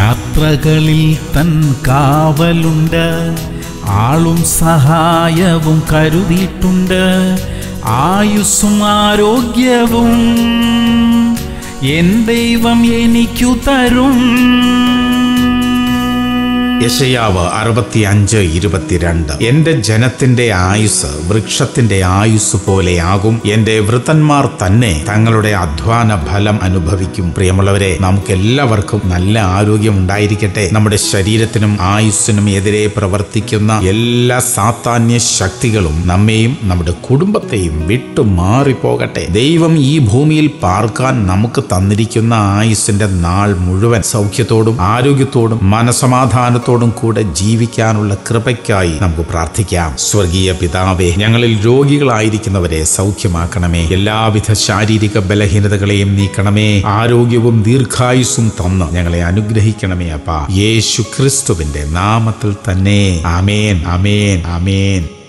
യാത്രകളിൽ തൻ കാവലുണ്ട് ആളും സഹായവും കരുതിയിട്ടുണ്ട് ആയുസ്സും ആരോഗ്യവും എൻ ദൈവം എനിക്കു തരും യശയാവ് അറുപത്തിയഞ്ച് ഇരുപത്തിരണ്ട് എന്റെ ജനത്തിന്റെ ആയുസ് വൃക്ഷത്തിന്റെ ആയുസ് പോലെയാകും എന്റെ വൃത്തന്മാർ തന്നെ തങ്ങളുടെ അധ്വാന ഫലം അനുഭവിക്കും പ്രിയമുള്ളവരെ നമുക്ക് എല്ലാവർക്കും നല്ല ആരോഗ്യം ഉണ്ടായിരിക്കട്ടെ നമ്മുടെ ശരീരത്തിനും ആയുസ്സിനും എതിരെ പ്രവർത്തിക്കുന്ന എല്ലാ സാത്താന്യ ശക്തികളും നമ്മെയും നമ്മുടെ കുടുംബത്തെയും വിട്ടു മാറിപ്പോകട്ടെ ദൈവം ഈ ഭൂമിയിൽ പാർക്കാൻ നമുക്ക് തന്നിരിക്കുന്ന ആയുസ്സിന്റെ നാൾ മുഴുവൻ സൗഖ്യത്തോടും ആരോഗ്യത്തോടും മനസമാധാനത്തോടും കൂടെ ജീവിക്കാനുള്ള കൃപയ്ക്കായി നമുക്ക് പ്രാർത്ഥിക്കാം സ്വർഗീയ പിതാവേ ഞങ്ങളിൽ രോഗികളായിരിക്കുന്നവരെ സൗഖ്യമാക്കണമേ എല്ലാവിധ ശാരീരിക ബലഹീനതകളെയും നീക്കണമേ ആരോഗ്യവും ദീർഘായുസ്സും തന്ന് ഞങ്ങളെ അനുഗ്രഹിക്കണമേ അപ്പ യേശു ക്രിസ്തുവിന്റെ നാമത്തിൽ തന്നെ അമേൻ അമേൻ അമേൻ